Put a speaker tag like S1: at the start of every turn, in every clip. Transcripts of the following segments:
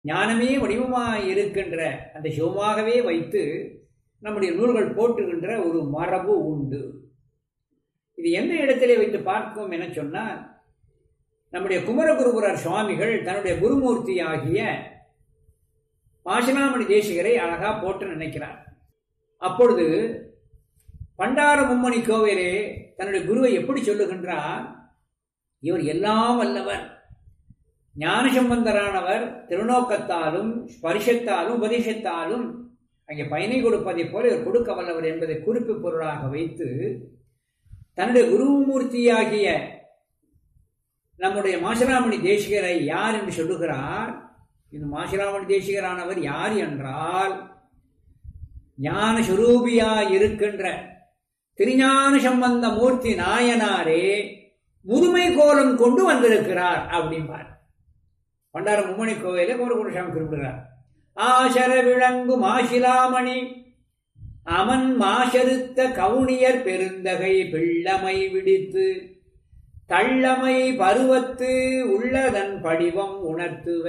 S1: ஞானமே வடிவமாய் இருக்கின்ற அந்த சிவமாகவே வைத்து நம்முடைய நூல்கள் போட்டுகின்ற ஒரு மரபு உண்டு இது எந்த இடத்திலே வைத்து பார்க்கும் என சொன்னால் நம்முடைய குமரகுருபுரர் சுவாமிகள் தன்னுடைய குருமூர்த்தி ஆகிய பாசனாமணி தேசிகரை அழகா போட்டு நினைக்கிறார் அப்பொழுது பண்டார மும்மணி கோவிலே தன்னுடைய குருவை எப்படி சொல்லுகின்றார் இவர் எல்லாம் வல்லவர் ஞானசம்பந்தரானவர் திருநோக்கத்தாலும் ஸ்பரிசத்தாலும் உபதேசத்தாலும் அங்கே பயனை கொடுப்பதை போல இவர் கொடுக்க வல்லவர் என்பதை குறிப்பு பொருளாக வைத்து தன்னுடைய குருமூர்த்தியாகிய நம்முடைய மாசிராமணி தேசிகரை யார் என்று சொல்லுகிறார் இந்த மாசிராமணி தேசிகரானவர் யார் என்றால் ஞான சுரூபியாய் இருக்கின்ற திருஞான சம்பந்த மூர்த்தி நாயனாரே முதுமை கோலம் கொண்டு வந்திருக்கிறார் அப்படிம்பார் பண்டார மும்மணி கோவிலே குமரகுருசாமி குறிப்பிடுகிறார் ஆசர விளங்கும் ஆசிலாமணி அமன் மாசருத்த கவுனியர் பெருந்தகை பிள்ளமை விடித்து தள்ளமை பருவத்து உள்ளதன் படிவம் உணர்த்துவ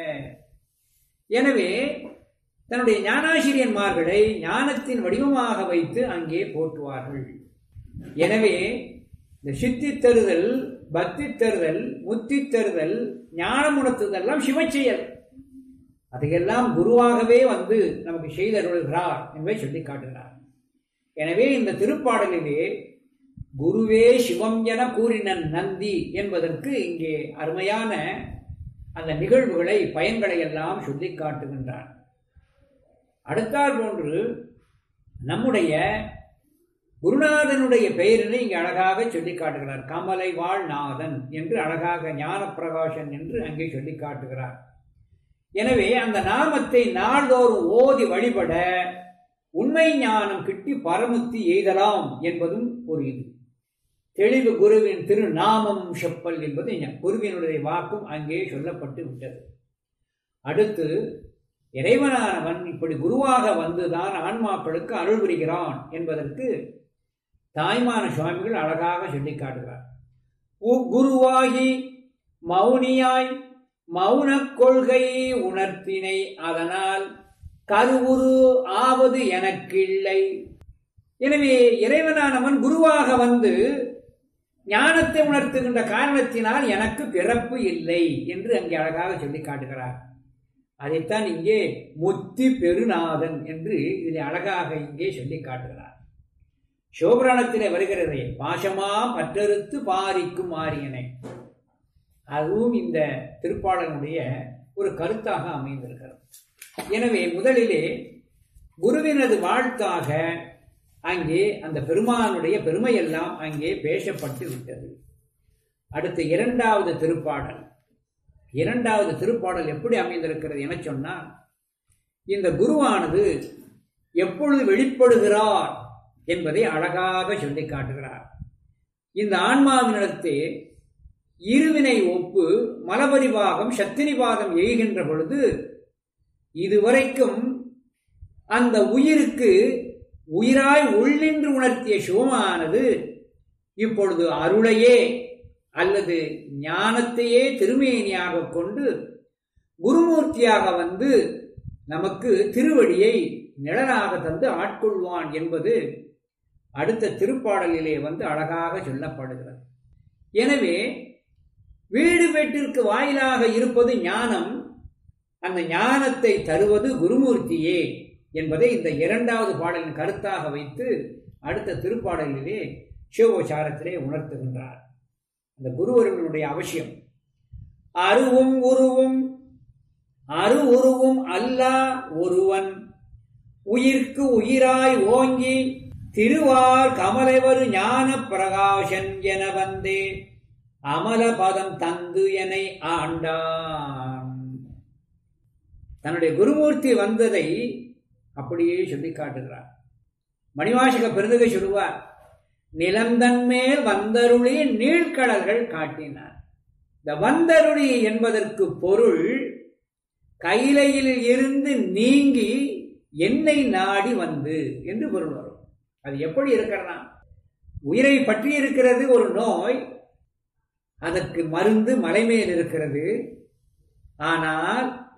S1: எனவே தன்னுடைய ஞானாசிரியன்மார்களை ஞானத்தின் வடிவமாக வைத்து அங்கே போற்றுவார்கள் எனவே இந்த சித்தி தருதல் பக்தி தருதல் முத்தி தருதல் ஞானம் உணர்த்துதெல்லாம் சிவச்செயல் அதையெல்லாம் குருவாகவே வந்து நமக்கு செய்தருள்கிறார் என்பதை சொல்லி காட்டுகிறார் எனவே இந்த திருப்பாடலிலே குருவே சிவம் என கூறின நந்தி என்பதற்கு இங்கே அருமையான அந்த நிகழ்வுகளை பயன்களை எல்லாம் சொல்லி காட்டுகின்றார் அடுத்தால் போன்று நம்முடைய குருநாதனுடைய பெயரினை இங்கே அழகாக சொல்லி காட்டுகிறார் கமலை வாழ்நாதன் என்று அழகாக ஞான பிரகாசன் என்று அங்கே சொல்லி காட்டுகிறார் எனவே அந்த நாமத்தை நாள்தோறும் ஓதி வழிபட உண்மை ஞானம் கிட்டி பரமுத்தி எய்தலாம் என்பதும் ஒரு இது தெளிவு குருவின் திருநாமம் செப்பல் என்பது குருவினுடைய வாக்கும் அங்கே சொல்லப்பட்டு விட்டது அடுத்து இறைவனானவன் இப்படி குருவாக வந்துதான் ஆன்மாக்களுக்கு அருள் புரிகிறான் என்பதற்கு தாய்மான சுவாமிகள் அழகாக சொல்லி காட்டுகிறார் குருவாகி மௌனியாய் மௌன கொள்கை உணர்த்தினை அதனால் கருவுரு ஆவது எனக்கில்லை எனவே இறைவனானவன் குருவாக வந்து ஞானத்தை உணர்த்துகின்ற காரணத்தினால் எனக்கு பிறப்பு இல்லை என்று அங்கே அழகாக சொல்லி காட்டுகிறார் அதைத்தான் இங்கே முத்தி பெருநாதன் என்று இதில் அழகாக இங்கே சொல்லி காட்டுகிறார் சிவபுராணத்திலே வருகிறதே பாசமா பற்றறுத்து பாரிக்கும் ஆரியனை அதுவும் இந்த திருப்பாடனுடைய ஒரு கருத்தாக அமைந்திருக்கிறது எனவே முதலிலே குருவினது வாழ்த்தாக அங்கே அந்த பெருமானுடைய பெருமையெல்லாம் அங்கே பேசப்பட்டு விட்டது அடுத்து இரண்டாவது திருப்பாடல் இரண்டாவது திருப்பாடல் எப்படி அமைந்திருக்கிறது என சொன்னால் இந்த குருவானது எப்பொழுது வெளிப்படுகிறார் என்பதை அழகாக சொல்லி காட்டுகிறார் இந்த ஆன்மாவினிடத்தே இருவினை ஒப்பு மலபரிவாகம் சத்திரிவாதம் எய்கின்ற பொழுது இதுவரைக்கும் அந்த உயிருக்கு உயிராய் உள்ளின்று உணர்த்திய சிவமானது இப்பொழுது அருளையே அல்லது ஞானத்தையே திருமேனியாக கொண்டு குருமூர்த்தியாக வந்து நமக்கு திருவடியை நிழலாக தந்து ஆட்கொள்வான் என்பது அடுத்த திருப்பாடலிலே வந்து அழகாக சொல்லப்படுகிறது எனவே வீடு வீட்டிற்கு வாயிலாக இருப்பது ஞானம் அந்த ஞானத்தை தருவது குருமூர்த்தியே என்பதை இந்த இரண்டாவது பாடலின் கருத்தாக வைத்து அடுத்த திருப்பாடலிலே சிவோச்சாரத்திலே உணர்த்துகின்றார் அந்த குருவருவனுடைய அவசியம் அருவும் உருவும் அரு உருவும் அல்லா ஒருவன் உயிர்க்கு உயிராய் ஓங்கி திருவார் கமலைவரு ஞான பிரகாசன் என வந்தே அமல பதம் தந்து என ஆண்டான் தன்னுடைய குருமூர்த்தி வந்ததை அப்படியே சொல்லி காட்டுகிறார் மணிவாசக பெருந்தகை சொல்லுவார் நிலந்தன்மேல் வந்தருளி நீழ்கடல்கள் காட்டினார் இந்த வந்தருளி என்பதற்கு பொருள் கையிலையில் இருந்து நீங்கி என்னை நாடி வந்து என்று பொருள் வரும் அது எப்படி இருக்கிறனா உயிரை பற்றி இருக்கிறது ஒரு நோய் அதற்கு மருந்து மலைமேல் இருக்கிறது ஆனால்